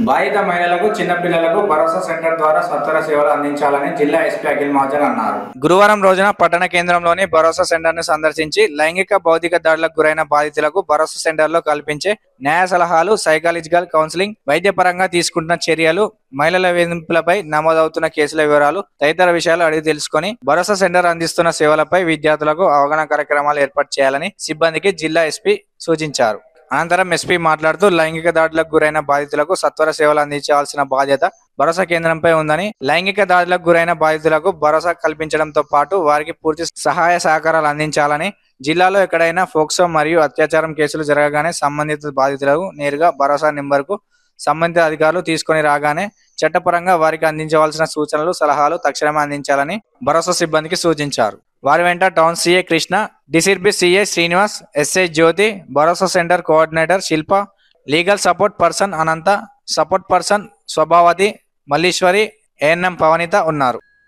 బాధిత మహిళలకు చిన్నపిల్లలకు భరోసా సెంటర్ ద్వారా సత్వర సేవలు అందించాలని జిల్లా ఎస్పీ అఖిల్ మహాజన్ అన్నారు గురువారం రోజున పట్టణ కేంద్రంలోని భరోసా సెంటర్ ను సందర్శించి లైంగిక భౌతిక దాడులకు గురైన బాధితులకు భరోసా సెంటర్ లో కల్పించే న్యాయ సలహాలు సైకాలజికల్ కౌన్సిలింగ్ వైద్యపరంగా తీసుకుంటున్న చర్యలు మహిళల వేధింపులపై నమోదవుతున్న కేసుల వివరాలు తదితర విషయాలు అడిగి తెలుసుకొని భరోసా సెంటర్ అందిస్తున్న సేవలపై విద్యార్థులకు అవగాహన కార్యక్రమాలు ఏర్పాటు చేయాలని సిబ్బందికి జిల్లా ఎస్పీ సూచించారు అనంతరం ఎస్పీ మాట్లాడుతూ లైంగిక దాడులకు గురైన బాధితులకు సత్వర సేవలు అందించాల్సిన బాధ్యత భరోసా కేంద్రంపై ఉందని లైంగిక దాడులకు గురైన బాధితులకు భరోసా కల్పించడంతో పాటు వారికి పూర్తి సహాయ సహకారాలు అందించాలని జిల్లాలో ఎక్కడైనా ఫోక్సో మరియు అత్యాచారం కేసులు జరగగానే సంబంధిత బాధితులకు నేరుగా భరోసా నెంబర్కు సంబంధిత అధికారులు తీసుకొని రాగానే చట్టపరంగా వారికి అందించవలసిన సూచనలు సలహాలు తక్షణమే అందించాలని భరోసా సిబ్బందికి సూచించారు వారి వెంట town CA Krishna DCRB CA Srinivas SI Jyothi Bharosa centre coordinator Shilpa legal support person Anantha support person Swabhavathi Malleswari ANM Pavanitha ఉన్నారు